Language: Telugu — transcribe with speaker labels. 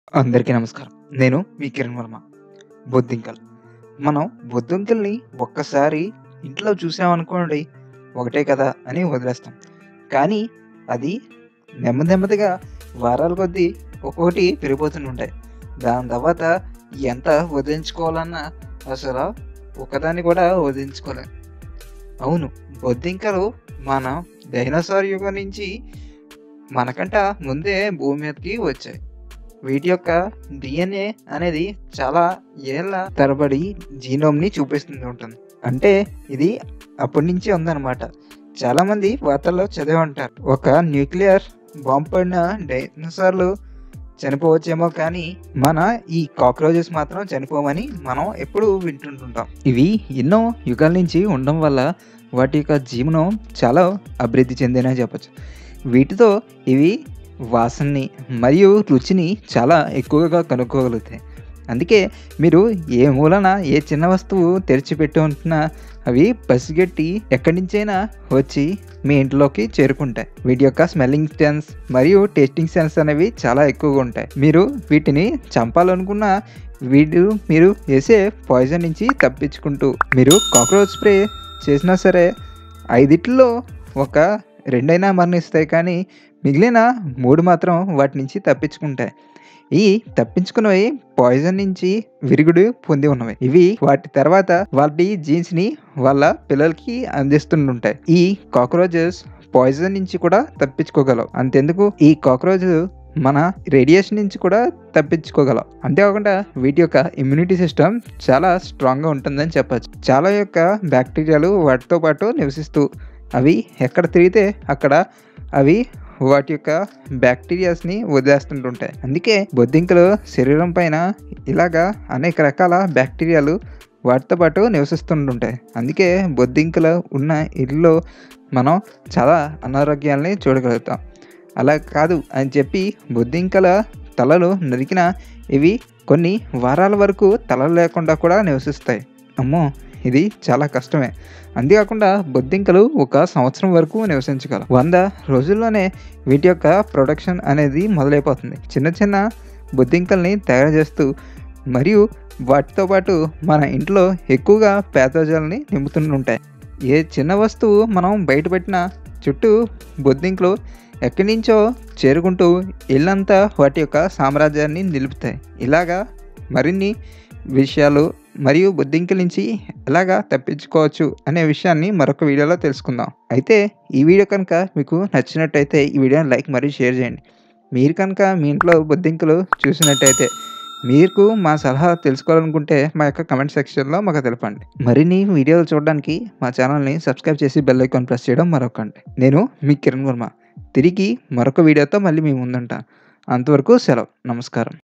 Speaker 1: అందరికీ నమస్కారం నేను మీ కిరణ్ వర్మ బొద్దింకలు మనం బొద్దింకల్ని ఒక్కసారి ఇంట్లో చూసామనుకోండి ఒకటే కదా అని వదిలేస్తాం కానీ అది నెమ్మది నెమ్మదిగా వారాల కొద్దీ ఒక్కొక్కటి పెరిగిపోతుంటాయి దాని తర్వాత ఎంత వదిలించుకోవాలన్నా అసలు ఒకదాన్ని కూడా వదిలించుకోలేం అవును బొద్దింకలు మన డైనోసార్ యుగం నుంచి మనకంట ముందే భూమి మీదకి వచ్చాయి వీటి యొక్క డిఎన్ఏ అనేది చాలా ఏళ్ళ తరబడి జీనోమ్ని చూపిస్తుంది ఉంటుంది అంటే ఇది అప్పటి నుంచి ఉందన్నమాట చాలామంది వార్తల్లో చదివి ఉంటారు ఒక న్యూక్లియర్ బాంబు పడిన డైనోసార్లు చనిపోవచ్చేమో కానీ మన ఈ కాక్రోచెస్ మాత్రం చనిపోమని మనం ఎప్పుడు వింటుంటుంటాం ఇవి ఎన్నో యుగాల నుంచి ఉండడం వల్ల వాటి యొక్క జీవనం చాలా అభివృద్ధి చెందినని చెప్పచ్చు వీటితో ఇవి వాసనని మరియు రుచిని చాలా ఎక్కువగా కనుక్కోగలుగుతాయి అందుకే మీరు ఏ మూలన ఏ చిన్న వస్తువు తెరిచిపెట్టి ఉంటున్నా అవి పసిగట్టి ఎక్కడి నుంచైనా వచ్చి మీ ఇంట్లోకి చేరుకుంటాయి వీటి యొక్క స్మెల్లింగ్ సెన్స్ మరియు టేస్టింగ్ సెన్స్ అనేవి చాలా ఎక్కువగా ఉంటాయి మీరు వీటిని చంపాలనుకున్న వీడు మీరు వేసే పాయిజన్ నుంచి తప్పించుకుంటూ మీరు కాక్రోచ్ స్ప్రే చేసినా సరే ఐదిట్లో ఒక రెండైనా మరణిస్తాయి కానీ మిగిలిన మూడు మాత్రం వాటి నుంచి తప్పించుకుంటాయి ఈ తప్పించుకున్నవి పాయిజన్ నుంచి విరుగుడు పొంది ఉన్నవి ఇవి వాటి తర్వాత వాటి జీన్స్ ని వాళ్ళ పిల్లలకి అందిస్తుంటాయి ఈ కాక్రోచెస్ పాయిజన్ నుంచి కూడా తప్పించుకోగలవు అంతెందుకు ఈ కాక్రోచ్ మన రేడియేషన్ నుంచి కూడా తప్పించుకోగలం అంతేకాకుండా వీటి యొక్క ఇమ్యూనిటీ సిస్టమ్ చాలా స్ట్రాంగ్గా ఉంటుందని చెప్పచ్చు చాలా యొక్క బ్యాక్టీరియాలు వాటితో పాటు నివసిస్తూ అవి ఎక్కడ తిరిగితే అక్కడ అవి వాటి యొక్క బ్యాక్టీరియాస్ని వదిలేస్తుంటుంటాయి అందుకే బొద్దింకలు శరీరం పైన ఇలాగా అనేక రకాల బ్యాక్టీరియాలు వాటితో పాటు నివసిస్తుంటుంటాయి అందుకే బొద్దింకలు ఉన్న ఇల్లు మనం చాలా అనారోగ్యాల్ని చూడగలుగుతాం అలా కాదు అని చెప్పి బొద్దింకల తలలు నరికిన ఇవి కొన్ని వారాల వరకు తలలు లేకుండా కూడా నివసిస్తాయి అమ్మో ఇది చాలా కష్టమే అంతేకాకుండా బొద్దింకలు ఒక సంవత్సరం వరకు నివసించగలవు వంద రోజుల్లోనే వీటి యొక్క ప్రొడక్షన్ అనేది మొదలైపోతుంది చిన్న చిన్న బొద్దింకల్ని తయారు చేస్తూ మరియు వాటితో పాటు మన ఇంట్లో ఎక్కువగా పేదజాలని నింపుతుంటాయి ఏ చిన్న వస్తువు మనం బయటపెట్టినా చుట్టూ బొద్దింకలు ఎక్కడి నుంచో చేరుకుంటూ ఇల్లంతా వాటి యొక్క సామ్రాజ్యాన్ని నిలుపుతాయి ఇలాగా మరిన్ని విషయాలు మరియు బొద్దింకల నుంచి ఎలాగా తప్పించుకోవచ్చు అనే విషయాన్ని మరొక వీడియోలో తెలుసుకుందాం అయితే ఈ వీడియో కనుక మీకు నచ్చినట్టయితే ఈ వీడియోని లైక్ మరియు షేర్ చేయండి మీరు కనుక మీ ఇంట్లో బొద్దింకలు చూసినట్టయితే మీకు మా సలహా తెలుసుకోవాలనుకుంటే మా యొక్క కమెంట్ సెక్షన్లో మాకు తెలపండి మరిన్ని వీడియోలు చూడడానికి మా ఛానల్ని సబ్స్క్రైబ్ చేసి బెల్ ఐకాన్ ప్రెస్ చేయడం మరొకండి నేను మీ కిరణ్ వర్మ తిరిగి మరొక వీడియోతో మళ్ళీ మీ ముందుంటాను అంతవరకు సెలవు నమస్కారం